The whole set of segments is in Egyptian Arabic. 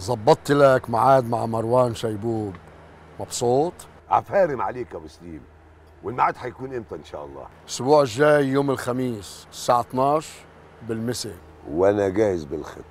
ظبطت لك ميعاد مع مروان شيبوب مبسوط عفارم عليك يا ابو سليم والميعاد هيكون امتى ان شاء الله الاسبوع الجاي يوم الخميس الساعة 12 بالمساء وانا جاهز بالخطه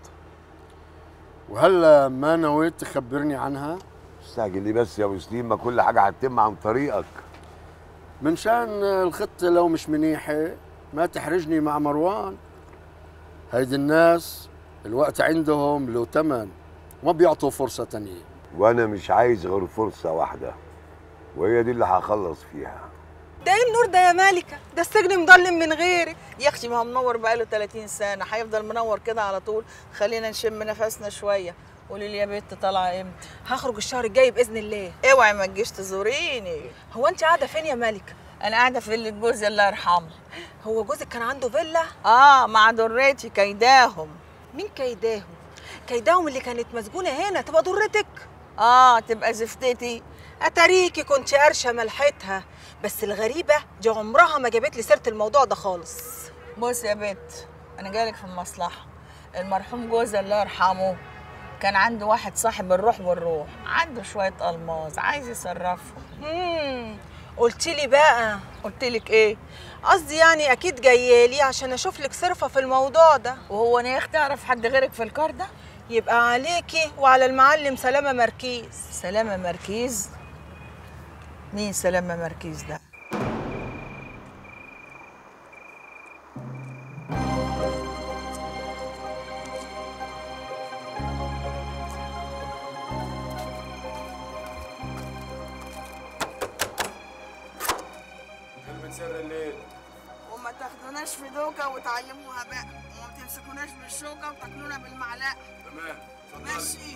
وهلا ما نويت تخبرني عنها استعجل ليه بس يا ابو سليم ما كل حاجه هتتم عن طريقك من شان الخطة لو مش منيحة ما تحرجني مع مروان هيدي الناس الوقت عندهم له تمن ما بيعطوا فرصة تانية وانا مش عايز غير فرصه واحده وهي دي اللي هخلص فيها ده ايه النور ده يا مالكه ده السجن مضلم من غيرك يا اختي ما هو منور بقاله 30 سنه هيفضل منور كده على طول خلينا نشم نفسنا شويه قولي لي يا بنت طالعه امتى هخرج الشهر الجاي باذن الله اوعي ما تجيش تزوريني هو انت قاعده فين يا مالكه انا قاعده في فيلا جوزي الله يرحمه هو جوزك كان عنده فيلا اه مع درتي كيداهم مين كيداهم كيداهم اللي كانت مسجونه هنا تبقى ضرتك اه تبقى زفتتي اتاريكي كنت قرشه ملحتها بس الغريبه دي عمرها ما جابت لي سيره الموضوع ده خالص بص يا بنت انا جايلك في المصلحه المرحوم جوزي الله يرحمه كان عنده واحد صاحب الروح والروح عنده شويه الماظ عايز يصرفهم امم قلت لي بقى قلت لك ايه قصدي يعني اكيد جايه لي عشان اشوف لك صرفه في الموضوع ده وهو انا يا اختي اعرف حد غيرك في الكار ده يبقى عليكي وعلى المعلم سلامه مركيز سلامه مركيز مين سلامه مركيز ده كلمة سر الليل وما تاخدوناش في دوكه وتعلموها بقى وما تمسكوناش بالشوكه وتاكلونا بالمعلقه تمام اتفضلي ماشي